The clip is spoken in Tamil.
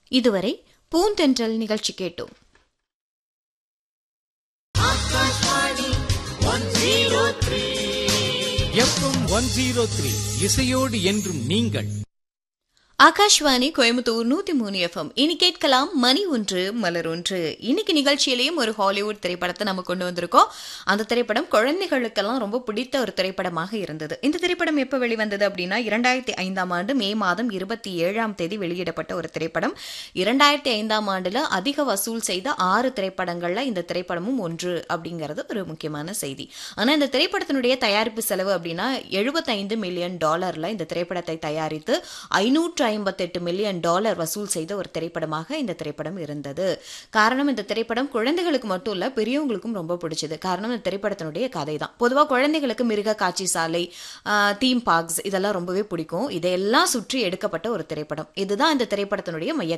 இதுவரை பூந்தென்றல் நிகழ்ச்சி கேட்டோம் எஃப்எம் ஒன் ஜீரோ த்ரீ இசையோடு என்றும் நீங்கள் ஆகாஷ்வாணி கோயம்புத்தூர் நூத்தி மூணு எஃப்எம் இனி கேட்கலாம் மணி ஒன்று மலர் ஒன்று இன்னைக்கு நிகழ்ச்சியிலையும் ஒரு ஹாலிவுட் திரைப்படத்தை நம்ம கொண்டு வந்திருக்கோம் அந்த திரைப்படம் குழந்தைகளுக்கெல்லாம் ரொம்ப பிடித்த ஒரு திரைப்படமாக இருந்தது இந்த திரைப்படம் எப்போ வெளிவந்தது அப்படின்னா இரண்டாயிரத்தி ஐந்தாம் ஆண்டு மே மாதம் இருபத்தி ஏழாம் தேதி வெளியிடப்பட்ட ஒரு திரைப்படம் இரண்டாயிரத்தி ஐந்தாம் ஆண்டுல அதிக வசூல் செய்த ஆறு திரைப்படங்கள்ல இந்த திரைப்படமும் ஒன்று அப்படிங்கிறது ஒரு முக்கியமான செய்தி ஆனா இந்த திரைப்படத்தினுடைய தயாரிப்பு செலவு அப்படின்னா எழுபத்தைந்து மில்லியன் டாலர்ல இந்த திரைப்படத்தை தயாரித்து ஐநூற்று ஐம்பத்தெட்டு மில்லியன் டாலர் வசூல் செய்த ஒரு திரைப்படமாக இந்த திரைப்படம் இருந்தது காரணம் இந்த திரைப்படம் குழந்தைகளுக்கு மட்டும் இல்ல பெரியவங்களுக்கும் ரொம்ப பிடிச்சது காரணம் இந்த திரைப்படத்தினுடைய கதை தான் பொதுவாக குழந்தைகளுக்கு மிருக காட்சி சாலை தீம் பார்க்ஸ் இதெல்லாம் ரொம்பவே பிடிக்கும் இதையெல்லாம் சுற்றி எடுக்கப்பட்ட ஒரு திரைப்படம் இதுதான் இந்த திரைப்படத்தினுடைய மைய